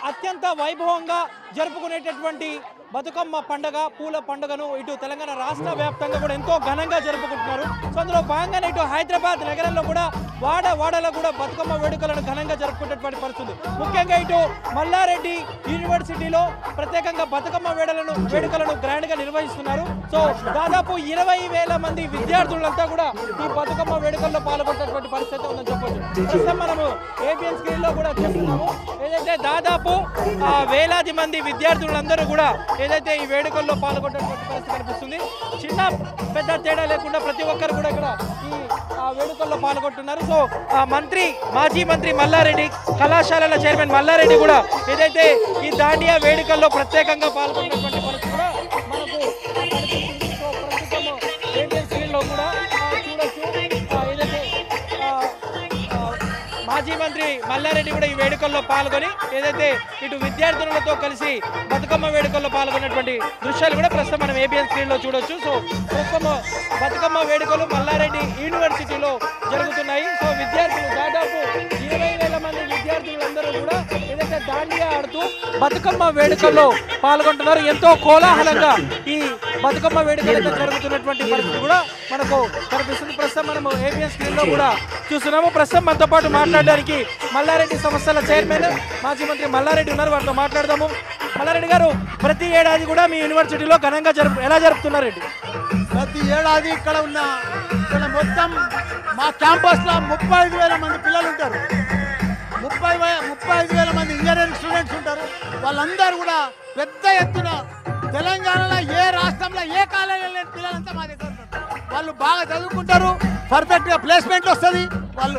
అత్యంత వైభవంగా జరుపుకునేటటువంటి బతుకమ్మ పండగ పూల పండుగను ఇటు తెలంగాణ రాష్ట్ర వ్యాప్తంగా కూడా ఎంతో ఘనంగా జరుపుకుంటున్నారు సో అందులో భాగంగానే ఇటు హైదరాబాద్ నగరంలో కూడా వాడ వాడలో కూడా బతుకమ్మ వేడుకలను ఘనంగా జరుపుకునేటువంటి పరిస్థితి ముఖ్యంగా ఇటు మల్లారెడ్డి యూనివర్సిటీలో ప్రత్యేకంగా బతుకమ్మ వేడుకలను వేడుకలను గ్రాండ్ గా నిర్వహిస్తున్నారు సో దాదాపు ఇరవై వేల మంది విద్యార్థులంతా కూడా ఈ బతుకమ్మ వేడుకల్లో పాల్గొనేటువంటి పరిస్థితి ఉందని చెప్పొచ్చు ప్రస్తుతం మనము ఏబిఎన్ స్క్రీన్ లో కూడా చూస్తున్నాము ఏదైతే దాదాపు ఆ, వేలాది మంది విద్యార్థులందరూ కూడా ఏదైతే ఈ వేడుకల్లో పాల్గొనేటువంటి పరిస్థితి కనిపిస్తుంది చిన్న పెద్ద తేడా లేకుండా ప్రతి ఒక్కరు కూడా ఇక్కడ ఈ ఆ, వేడుకల్లో పాల్గొంటున్నారు సో ఆ, మంత్రి మాజీ మంత్రి మల్లారెడ్డి కళాశాలల చైర్మన్ మల్లారెడ్డి కూడా ఏదైతే ఈ దాండియా వేడుకల్లో ప్రత్యేకంగా పాల్గొన్నటువంటి పరిస్థితి కూడా మనకు కనిపిస్తుంది సో ప్రస్తుతం ఏబిఎన్ స్క్రీన్లో కూడా ఆ, చూడొచ్చు ఆ, ఏదైతే ఆ, ఆ, మాజీ మంత్రి మల్లారెడ్డి కూడా ఈ వేడుకల్లో పాల్గొని ఏదైతే ఇటు విద్యార్థులతో కలిసి బతుకమ్మ వేడుకల్లో పాల్గొన్నటువంటి దృశ్యాలు కూడా ప్రస్తుతం మనం ఏబిఎన్ స్క్రీన్ లో చూడొచ్చు సో ప్రస్తుతం బతుకమ్మ వేడుకలు మల్లారెడ్డి యూనివర్సిటీలో జరుగుతున్నాయి సో విద్యార్థులు దాదాపు ఇరవై వేల మంది విద్యార్థులందరూ కూడా ఏదైతే దాండియా ఆడుతూ బతుకమ్మ వేడుకల్లో పాల్గొంటున్నారు ఎంతో కోలాహలంగా ఈ బతుకమ్మ వేడుకలు అయితే జరుగుతున్నటువంటి పరిస్థితి కూడా మనకు కనిపిస్తుంది ప్రస్తుతం మనము ఏబిఎన్ స్క్రీన్ లో కూడా చూస్తున్నాము ప్రస్తుతం మనతో పాటు మాట్లాడడానికి మల్లారెడ్డి సంస్థల చైర్మన్ మాజీ మంత్రి మల్లారెడ్డి ఉన్నారు వారితో మాట్లాడదాము మల్లారెడ్డి గారు ప్రతి ఏడాది కూడా మీ యూనివర్సిటీలో ఘనంగా జరుపు ఎలా జరుపుతున్నారండి ప్రతి ఏడాది ఇక్కడ ఉన్న ఇక్కడ మొత్తం మా క్యాంపస్లో ముప్పై ఐదు వేల మంది పిల్లలు ఉంటారు ముప్పై వే- ముప్పై ఐదు వేల మంది ఇంజనీరింగ్ స్టూడెంట్స్ ఉంటారు వాళ్ళందరూ కూడా పెద్ద ఎత్తున తెలంగాణలో ఏ రాష్ట్రంలో ఏ కాలేజీలో లేని పిల్లలంతా మా దగ్గర ఉంటారు వాళ్ళు బాగా చదువుకుంటారు పర్ఫెక్ట్గా ప్లేస్మెంట్ వస్తుంది వాళ్ళు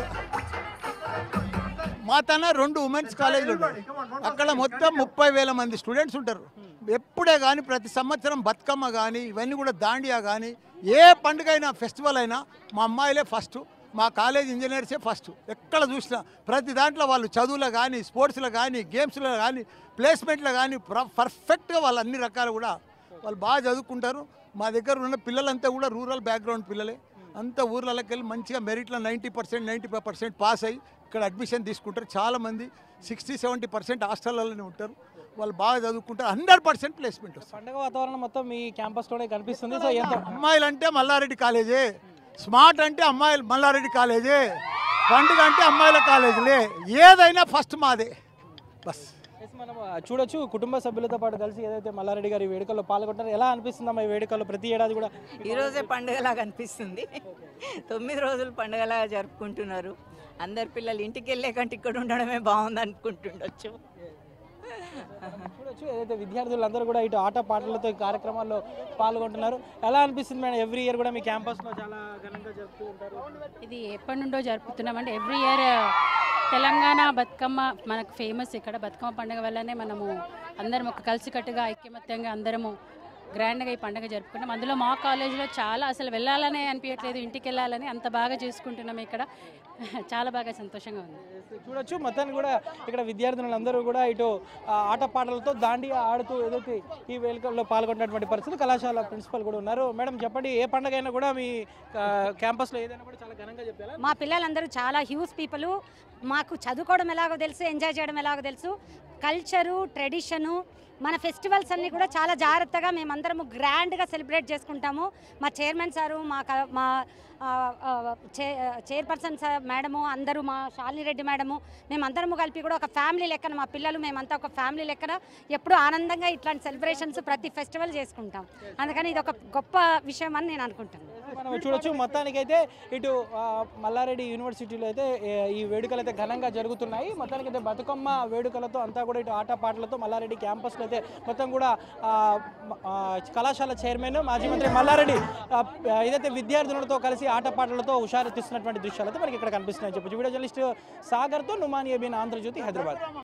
మా తన రెండు ఉమెన్స్ కాలేజీలు ఉంటాయి అక్కడ మొత్తం ముప్పై వేల మంది స్టూడెంట్స్ ఉంటారు ఎప్పుడే కానీ ప్రతి సంవత్సరం బతుకమ్మ కానీ ఇవన్నీ కూడా దాండియా కానీ ఏ పండుగ అయినా ఫెస్టివల్ అయినా మా అమ్మాయిలే ఫస్ట్ మా కాలేజ్ ఇంజనీర్సే ఫస్ట్ ఎక్కడ చూసినా ప్రతి దాంట్లో వాళ్ళు చదువులో కానీ స్పోర్ట్స్లో కానీ గేమ్స్లో కానీ ప్లేస్మెంట్లో కానీ పర్ఫెక్ట్గా వాళ్ళు అన్ని రకాలు కూడా వాళ్ళు బాగా చదువుకుంటారు మా దగ్గర ఉన్న పిల్లలంతా కూడా రూరల్ బ్యాక్గ్రౌండ్ పిల్లలే అంతా ఊర్లలోకి వెళ్ళి మంచిగా మెరిట్లో ninety percent ninety five percent pass అయ్యి ఇక్కడ అడ్మిషన్ తీసుకుంటారు చాలామంది సిక్స్టీ సెవెంటీ పర్సెంట్ హాస్టల్లోనే ఉంటారు వాళ్ళు బాగా చదువుకుంటారు హండ్రెడ్ పర్సెంట్ ప్లేస్మెంట్ వస్తుంది పండుగ వాతావరణం మొత్తం మీ క్యాంపస్ లోనే కనిపిస్తుంది సో ఎంత అమ్మాయిలు అంటే మల్లారెడ్డి కాలేజే స్మార్ట్ అంటే అమ్మాయిలు మల్లారెడ్డి కాలేజే పండుగ అంటే అమ్మాయిల కాలేజీలే ఏదైనా ఫస్ట్ మాదే బస్ ఎస్ మనం ఆ, చూడొచ్చు కుటుంబ సభ్యులతో పాటు కలిసి ఏదైతే మల్లారెడ్డి గారి వేడుకల్లో పాల్గొంటారు ఎలా అనిపిస్తుందమ్మా ఈ వేడుకల్లో ప్రతి ఏడాది కూడా ఈ రోజే పండుగలాగా అనిపిస్తుంది తొమ్మిది రోజులు పండుగలాగా జరుపుకుంటున్నారు అందరు పిల్లలు ఇంటికి వెళ్ళే కంటే ఇక్కడ ఉండడమే బాగుంది అనుకుంటుండొచ్చు చూడొచ్చు ఏదైతే విద్యార్థులందరూ కూడా ఇటు ఆట పాటలతో ఈ కార్యక్రమాల్లో పాల్గొంటున్నారు ఎలా అనిపిస్తుంది మేడం ఎవ్రీ ఇయర్ కూడా మీ క్యాంపస్లో చాలా ఘనంగా జరుపుతూ ఉంటారు ఇది ఎప్పటి నుండో జరుపుతున్నామంటే ఎవ్రీ ఇయర్ తెలంగాణ బతుకమ్మ మనకు ఫేమస్ ఇక్కడ బతుకమ్మ పండుగ వల్లనే మనము అందరం ఒక కలిసికట్టుగా ఐక్యమత్యంగా అందరము గ్రాండ్గా ఈ పండుగ జరుపుకుంటాం అందులో మా కాలేజీలో చాలా అసలు వెళ్ళాలనే అనిపించట్లేదు ఇంటికి వెళ్ళాలని అంత బాగా చేసుకుంటున్నాం ఇక్కడ చాలా బాగా సంతోషంగా ఉంది చూడొచ్చు మొత్తాన్ని కూడా ఇక్కడ విద్యార్థులందరూ కూడా ఇటు ఆ, ఆట పాటలతో దాండియా ఆడుతూ ఏదైతే ఈ వేడుకల్లో పాల్గొన్నటువంటి పరిస్థితి కళాశాల ప్రిన్సిపల్ కూడా ఉన్నారు మేడం చెప్పండి ఏ పండుగ అయినా కూడా మీ ఆ, క్యాంపస్లో ఏదైనా కూడా చాలా ఘనంగా చెప్పారా మా పిల్లలందరూ చాలా హ్యూజ్ పీపుల్ మాకు చదువుకోవడం ఎలాగో తెలుసు ఎంజాయ్ చేయడం ఎలాగో తెలుసు కల్చరు ట్రెడిషను మన ఫెస్టివల్స్ అన్నీ కూడా చాలా జాగ్రత్తగా మేమందరము గ్రాండ్గా సెలబ్రేట్ చేసుకుంటాము మా చైర్మన్ సారు మా క- మా ఆ, ఆ, చే చైర్పర్సన్ సార్ మేడము అందరూ మా శాలిని రెడ్డి మేడము మేమందరము కలిపి కూడా ఒక ఫ్యామిలీ లెక్కన మా పిల్లలు మేమంతా ఒక ఫ్యామిలీ లెక్కన ఎప్పుడూ ఆనందంగా ఇట్లాంటి సెలబ్రేషన్స్ ప్రతి ఫెస్టివల్ చేసుకుంటాం అందుకని ఇది ఒక గొప్ప విషయం అని నేను అనుకుంటాను మనం చూడొచ్చు మొత్తానికైతే ఇటు ఆ, మల్లారెడ్డి యూనివర్సిటీలో అయితే ఏ, ఈ వేడుకలు అయితే ఘనంగా జరుగుతున్నాయి మొత్తానికైతే బతుకమ్మ వేడుకలతో అంతా కూడా ఇటు ఆట పాటలతో మల్లారెడ్డి క్యాంపస్లో అయితే మొత్తం కూడా ఆ, మ- ఆ, కళాశాల చైర్మన్ మాజీ మంత్రి మల్లారెడ్డి ఆ, ఏదైతే విద్యార్థులతో కలిసి ఆట పాటలతో హుషారెత్తిస్తున్నటువంటి దృశ్యాలు అయితే మనకి ఇక్కడ కనిపిస్తున్నాయని చెప్పొచ్చు వీడియో జర్నలిస్ట్ సాగర్తో నుమానియా బిన్ ఆంధ్రజ్యోతి హైదరాబాద్